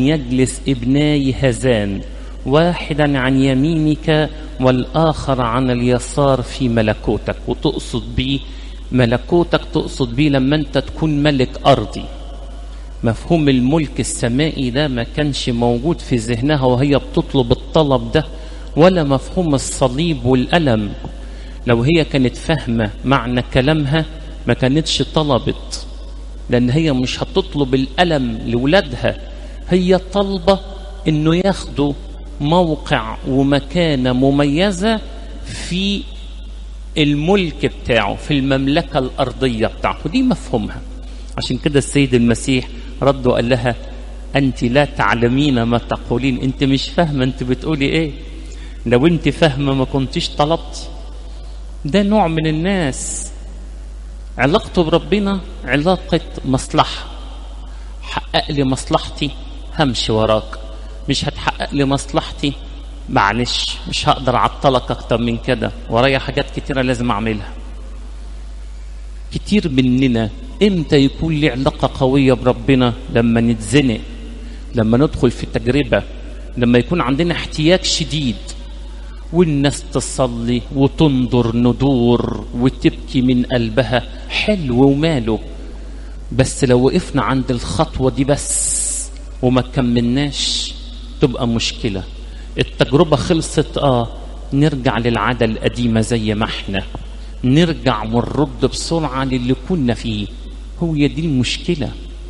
يجلس ابناي هذان واحدا عن يمينك والآخر عن اليسار في ملكوتك وتقصد بيه ملكوتك تقصد بيه لما انت تكون ملك أرضي مفهوم الملك السمائي ده ما كانش موجود في ذهنها وهي بتطلب الطلب ده ولا مفهوم الصليب والألم لو هي كانت فاهمة معنى كلامها ما كانتش طلبت لأن هي مش هتطلب الألم لولادها هي طالبة إنه ياخدوا موقع ومكانة مميزة في الملك بتاعه في المملكة الأرضية بتاعته دي مفهومها عشان كده السيد المسيح رد وقال لها أنت لا تعلمين ما تقولين أنت مش فاهمة أنت بتقولي إيه لو أنت فاهمة ما كنتش طلبت ده نوع من الناس علاقته بربنا علاقة مصلحة حقق لي مصلحتي همشي وراك مش هتحقق لي مصلحتي معلش مش هقدر اعطلك اكتر من كده ورايا حاجات كتيرة لازم اعملها كتير مننا امتى يكون لي علاقة قوية بربنا لما نتزنق لما ندخل في تجربة لما يكون عندنا احتياج شديد والناس تصلي وتنظر ندور وتبكي من قلبها حلو وماله بس لو وقفنا عند الخطوة دي بس وما كملناش تبقى مشكلة التجربة خلصت اه نرجع للعادة القديمة زي ما احنا نرجع ونرد بسرعة للي كنا فيه هو دي المشكلة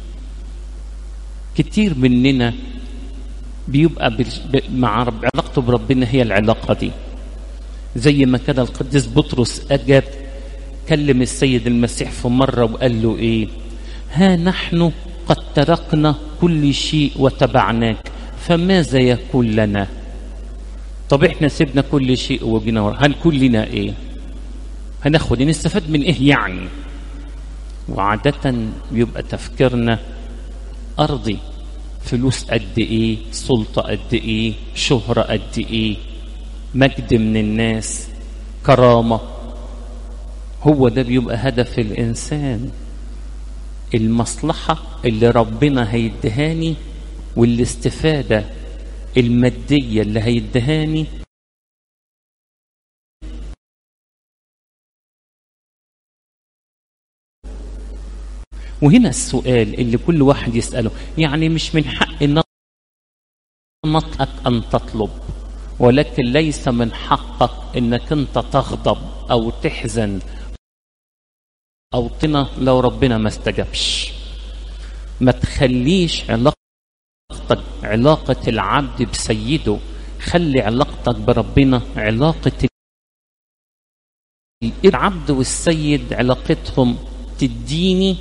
كتير مننا بيبقى مع رب علاقته بربنا هي العلاقة دي زي ما كده القديس بطرس أجاب كلم السيد المسيح في مرة وقال له إيه ها نحن قد تركنا كل شيء وتبعناك فماذا يكون لنا طب احنا سيبنا كل شيء وجينا ورا هنكون لنا ايه هناخد نستفاد من ايه يعني وعادة بيبقى تفكيرنا أرضي فلوس قد ايه سلطة قد ايه شهرة قد ايه مجد من الناس كرامة هو ده بيبقى هدف الإنسان المصلحة اللي ربنا هيدهاني والاستفادة المادية اللي هيدهاني وهنا السؤال اللي كل واحد يسأله يعني مش من حق نطقك أن تطلب ولكن ليس من حقك انك انت تغضب او تحزن او طنا لو ربنا ما استجابش ما تخليش علاقتك علاقة العبد بسيده خلي علاقتك بربنا علاقة العبد والسيد علاقتهم تديني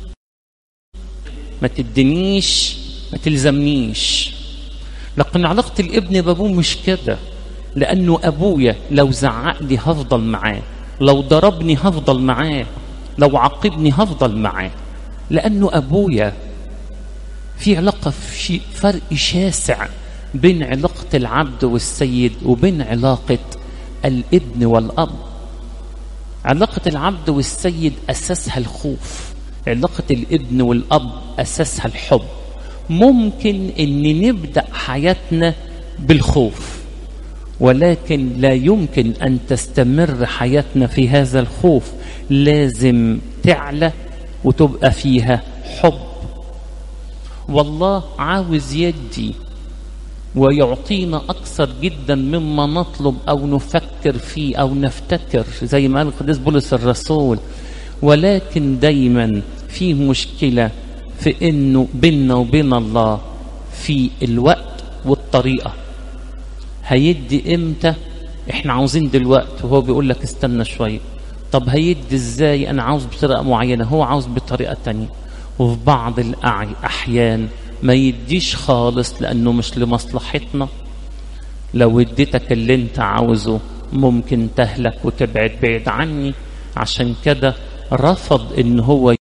ما تدينيش ما تلزمنيش لكن علاقة الابن بابوه مش كده لأنه أبويا لو زعق لي هفضل معاه لو ضربني هفضل معاه لو عاقبني هفضل معاه لأنه أبويا في علاقة في شيء فرق شاسع بين علاقة العبد والسيد وبين علاقة الابن والأب علاقة العبد والسيد أساسها الخوف علاقة الابن والأب أساسها الحب ممكن ان نبدا حياتنا بالخوف ولكن لا يمكن ان تستمر حياتنا في هذا الخوف لازم تعلى وتبقى فيها حب والله عاوز يدي ويعطينا اكثر جدا مما نطلب او نفكر فيه او نفتكر زي ما قال القديس بولس الرسول ولكن دايما في مشكله في انه بيننا وبين الله في الوقت والطريقه هيدي امتى احنا عاوزين دلوقتي وهو بيقول لك استنى شويه طب هيدي ازاي انا عاوز بطريقه معينه هو عاوز بطريقه تانية وفي بعض الاحيان ما يديش خالص لانه مش لمصلحتنا لو اديتك اللي انت عاوزه ممكن تهلك وتبعد بعيد عني عشان كده رفض ان هو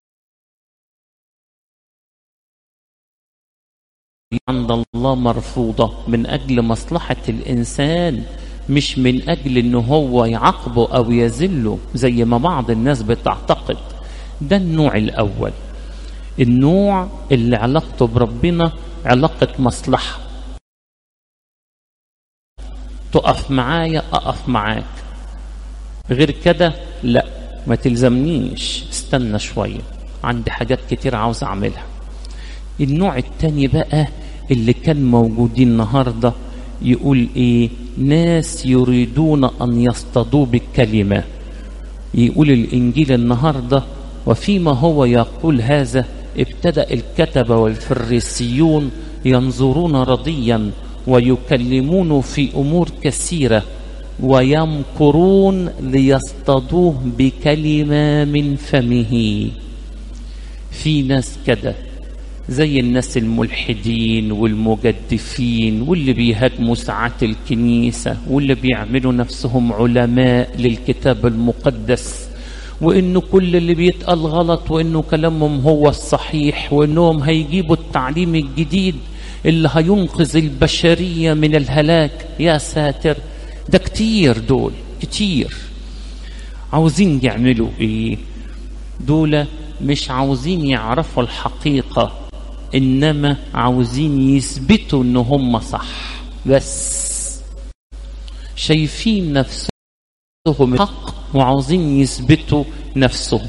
عند الله مرفوضة من أجل مصلحة الإنسان مش من أجل إنه هو يعاقبه أو يذله زي ما بعض الناس بتعتقد ده النوع الأول النوع اللي علاقته بربنا علاقة مصلحة تقف معايا أقف معاك غير كده لا ما تلزمنيش استنى شوية عندي حاجات كتير عاوز أعملها النوع التاني بقى اللي كان موجودين النهاردة يقول إيه ناس يريدون أن يصطادوا بالكلمة يقول الإنجيل النهاردة وفيما هو يقول هذا ابتدأ الكتبة والفريسيون ينظرون رضيا ويكلمون في أمور كثيرة ويمكرون ليصطادوه بكلمة من فمه في ناس كده زي الناس الملحدين والمجدفين واللي بيهاجموا ساعات الكنيسة واللي بيعملوا نفسهم علماء للكتاب المقدس وانه كل اللي بيتقال غلط وانه كلامهم هو الصحيح وانهم هيجيبوا التعليم الجديد اللي هينقذ البشرية من الهلاك يا ساتر ده كتير دول كتير عاوزين يعملوا ايه دول مش عاوزين يعرفوا الحقيقة انما عاوزين يثبتوا ان هم صح بس شايفين نفسهم حق وعاوزين يثبتوا نفسهم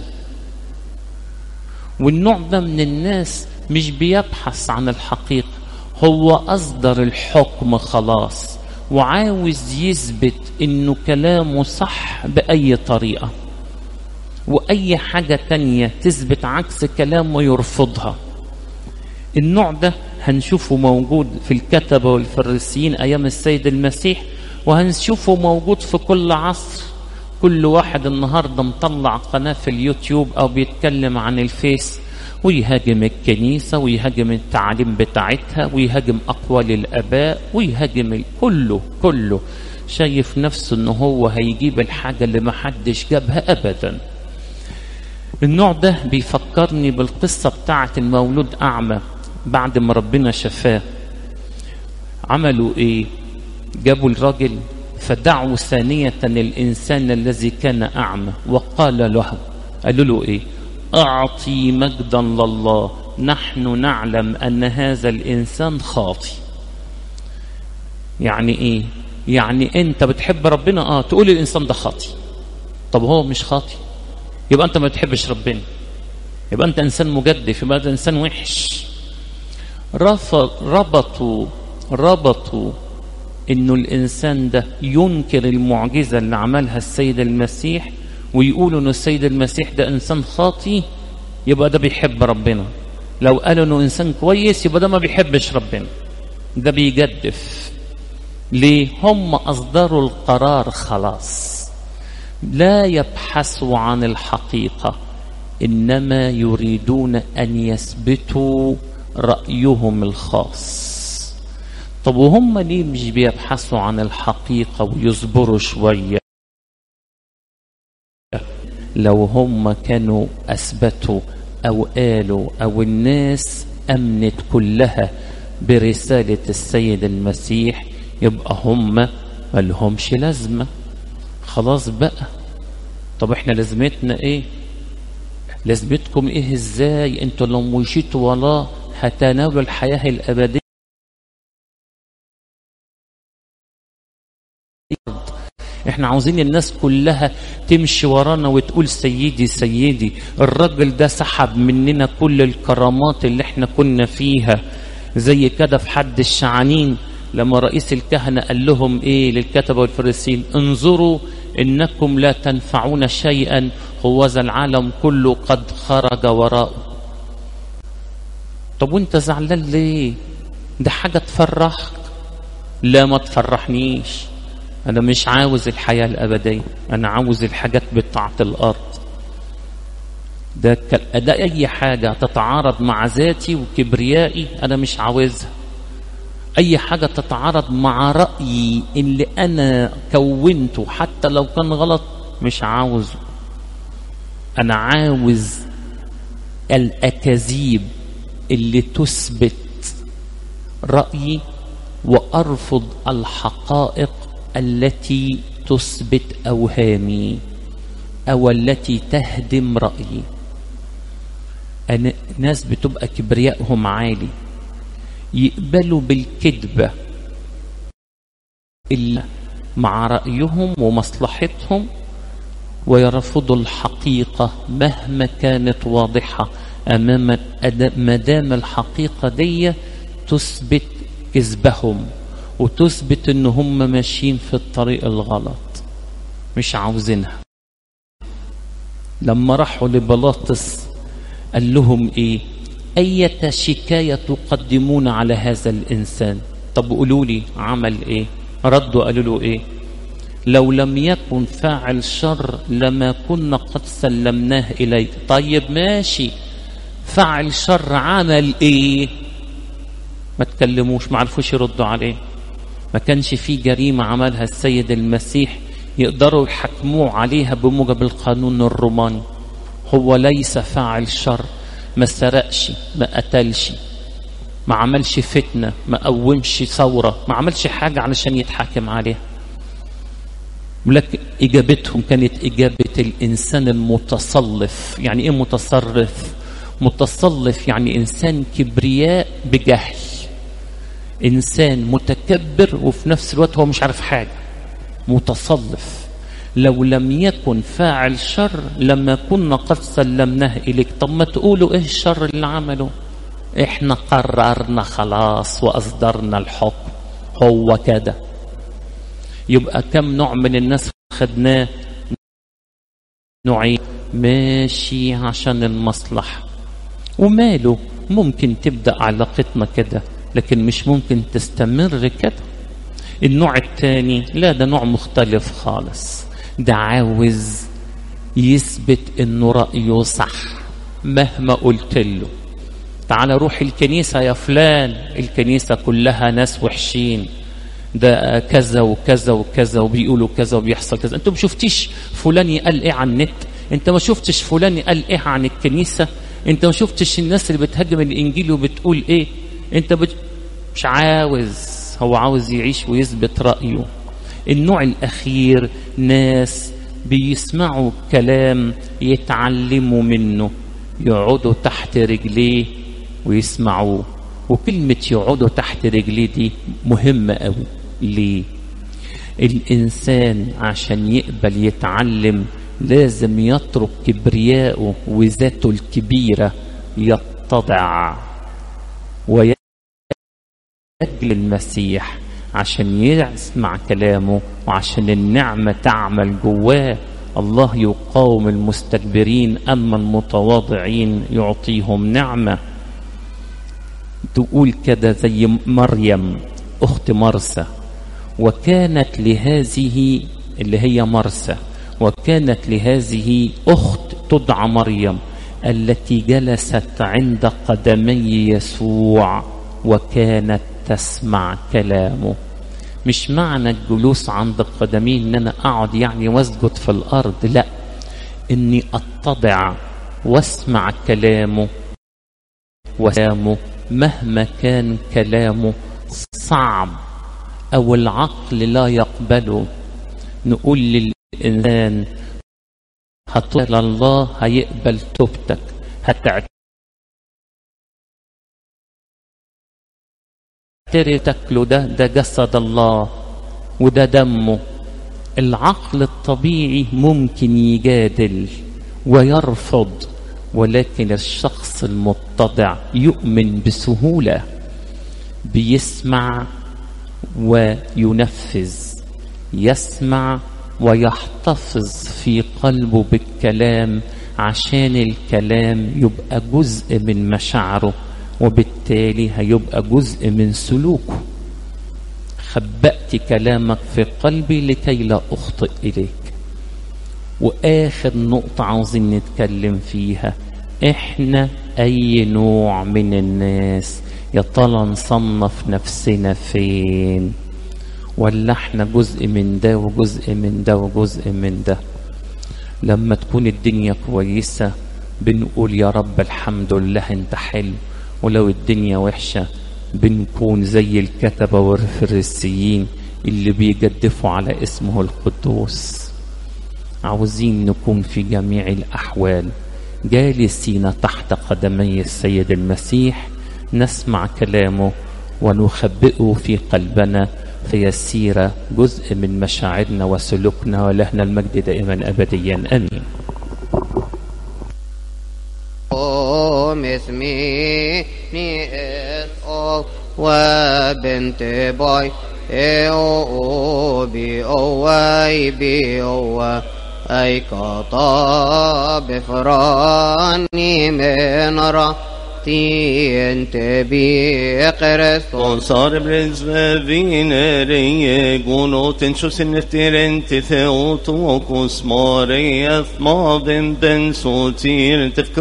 والنوع ده من الناس مش بيبحث عن الحقيقة هو أصدر الحكم خلاص وعاوز يثبت إنه كلامه صح بأي طريقة وأي حاجة تانية تثبت عكس كلامه يرفضها النوع ده هنشوفه موجود في الكتبة والفريسيين أيام السيد المسيح وهنشوفه موجود في كل عصر كل واحد النهاردة مطلع قناة في اليوتيوب أو بيتكلم عن الفيس ويهاجم الكنيسة ويهاجم التعاليم بتاعتها ويهاجم أقوال الآباء ويهاجم كله كله شايف نفسه إن هو هيجيب الحاجة اللي محدش جابها أبدا النوع ده بيفكرني بالقصة بتاعت المولود أعمى بعد ما ربنا شفاه عملوا إيه جابوا الراجل فدعوا ثانية الإنسان الذي كان أعمى وقال له قالوا له إيه أعطي مجدا لله نحن نعلم أن هذا الإنسان خاطي يعني إيه يعني أنت بتحب ربنا آه تقول الإنسان ده خاطي طب هو مش خاطي يبقى أنت ما بتحبش ربنا يبقى أنت إنسان مجدف يبقى أنت إنسان وحش ربطوا ربطوا انه الانسان ده ينكر المعجزه اللي عملها السيد المسيح ويقولوا ان السيد المسيح ده انسان خاطي يبقى ده بيحب ربنا لو قالوا انه انسان كويس يبقى ده ما بيحبش ربنا ده بيجدف ليه هم اصدروا القرار خلاص لا يبحثوا عن الحقيقه انما يريدون ان يثبتوا رايهم الخاص طب وهم ليه مش بيبحثوا عن الحقيقة ويصبروا شوية لو هم كانوا أثبتوا أو قالوا أو الناس أمنت كلها برسالة السيد المسيح يبقى هم ملهمش لازمة خلاص بقى طب احنا لازمتنا ايه لازمتكم ايه ازاي انتوا لو مشيتوا وراه هتنالوا الحياة الأبدية احنا عاوزين الناس كلها تمشي ورانا وتقول سيدي سيدي الراجل ده سحب مننا كل الكرامات اللي احنا كنا فيها زي كده في حد الشعانين لما رئيس الكهنة قال لهم ايه للكتبة والفريسين انظروا انكم لا تنفعون شيئا هو ذا العالم كله قد خرج وراءه طب وانت زعلان ليه ده حاجة تفرحك لا ما تفرحنيش أنا مش عاوز الحياة الأبدية أنا عاوز الحاجات بتاعة الأرض ده, ده أي حاجة تتعارض مع ذاتي وكبريائي أنا مش عاوزها أي حاجة تتعارض مع رأيي اللي أنا كونته حتى لو كان غلط مش عاوزه أنا عاوز الأكاذيب اللي تثبت رأيي وأرفض الحقائق التي تثبت أوهامي أو التي تهدم رأيي أنا ناس بتبقى كبريائهم عالي يقبلوا بالكذبة إلا مع رأيهم ومصلحتهم ويرفضوا الحقيقة مهما كانت واضحة أمام مدام الحقيقة دي تثبت كذبهم وتثبت ان هم ماشيين في الطريق الغلط مش عاوزينها لما راحوا لبلاطس قال لهم ايه اية شكاية تقدمون على هذا الانسان طب قولوا لي عمل ايه ردوا قالوا له ايه لو لم يكن فاعل شر لما كنا قد سلمناه اليك طيب ماشي فاعل شر عمل ايه ما تكلموش ما عرفوش يردوا عليه ما كانش في جريمة عملها السيد المسيح يقدروا يحكموه عليها بموجب القانون الروماني هو ليس فاعل شر ما سرقش ما قتلش ما عملش فتنة ما قومش ثورة ما عملش حاجة علشان يتحاكم عليها ولكن إجابتهم كانت إجابة الإنسان المتصلف يعني إيه متصرف متصلف يعني إنسان كبرياء بجهل إنسان متكبر وفي نفس الوقت هو مش عارف حاجة متصلف لو لم يكن فاعل شر لما كنا قد سلمناه إليك طب ما تقولوا إيه الشر اللي عمله إحنا قررنا خلاص وأصدرنا الحكم هو كده يبقى كم نوع من الناس خدناه نوعين ماشي عشان المصلحة وماله ممكن تبدأ علاقتنا كده لكن مش ممكن تستمر كده النوع الثاني لا ده نوع مختلف خالص ده عاوز يثبت انه رأيه صح مهما قلت له تعال روح الكنيسة يا فلان الكنيسة كلها ناس وحشين ده كذا وكذا وكذا وبيقولوا كذا وبيحصل كذا انتوا ما شفتيش فلان قال ايه عن النت انت ما شفتش فلان قال ايه عن الكنيسة انت ما شفتش الناس اللي بتهاجم الانجيل وبتقول ايه انت بت... مش عاوز هو عاوز يعيش ويثبت رأيه النوع الأخير ناس بيسمعوا كلام يتعلموا منه يقعدوا تحت رجليه ويسمعوه وكلمة يقعدوا تحت رجليه دي مهمة قوي ليه الإنسان عشان يقبل يتعلم لازم يترك كبرياءه وذاته الكبيرة يتضع ويجل المسيح عشان يسمع كلامه وعشان النعمة تعمل جواه الله يقاوم المستكبرين أما المتواضعين يعطيهم نعمة تقول كده زي مريم أخت مرسى وكانت لهذه اللي هي مرسى وكانت لهذه أخت تدعى مريم التي جلست عند قدمي يسوع وكانت تسمع كلامه مش معنى الجلوس عند قدميه ان انا اقعد يعني واسجد في الارض لا اني اتضع واسمع كلامه وكلامه مهما كان كلامه صعب او العقل لا يقبله نقول للانسان هتقول الله هيقبل توبتك هتعترف تاكله ده ده جسد الله وده دمه العقل الطبيعي ممكن يجادل ويرفض ولكن الشخص المتضع يؤمن بسهولة بيسمع وينفذ يسمع ويحتفظ في قلبه بالكلام عشان الكلام يبقى جزء من مشاعره وبالتالي هيبقى جزء من سلوكه خبأت كلامك في قلبي لكي لا أخطئ إليك وآخر نقطة عاوزين نتكلم فيها إحنا أي نوع من الناس يا ترى نصنف نفسنا فين ولا احنا جزء من ده وجزء من ده وجزء من ده لما تكون الدنيا كويسة بنقول يا رب الحمد لله انت حلو ولو الدنيا وحشة بنكون زي الكتبة والفريسيين اللي بيجدفوا على اسمه القدوس عاوزين نكون في جميع الأحوال جالسين تحت قدمي السيد المسيح نسمع كلامه ونخبئه في قلبنا فيسير جزء من مشاعرنا وسلوكنا ولهنا المجد دائما أبديا أمين اسمي او وبنت باي او بي او واي بي او اي كطاب فراني من راتي انت بي قرستون صار برز فينري قولوتن شو سنفتيرن تثوتوكوس ماري اثما بن بن سوتير تفكر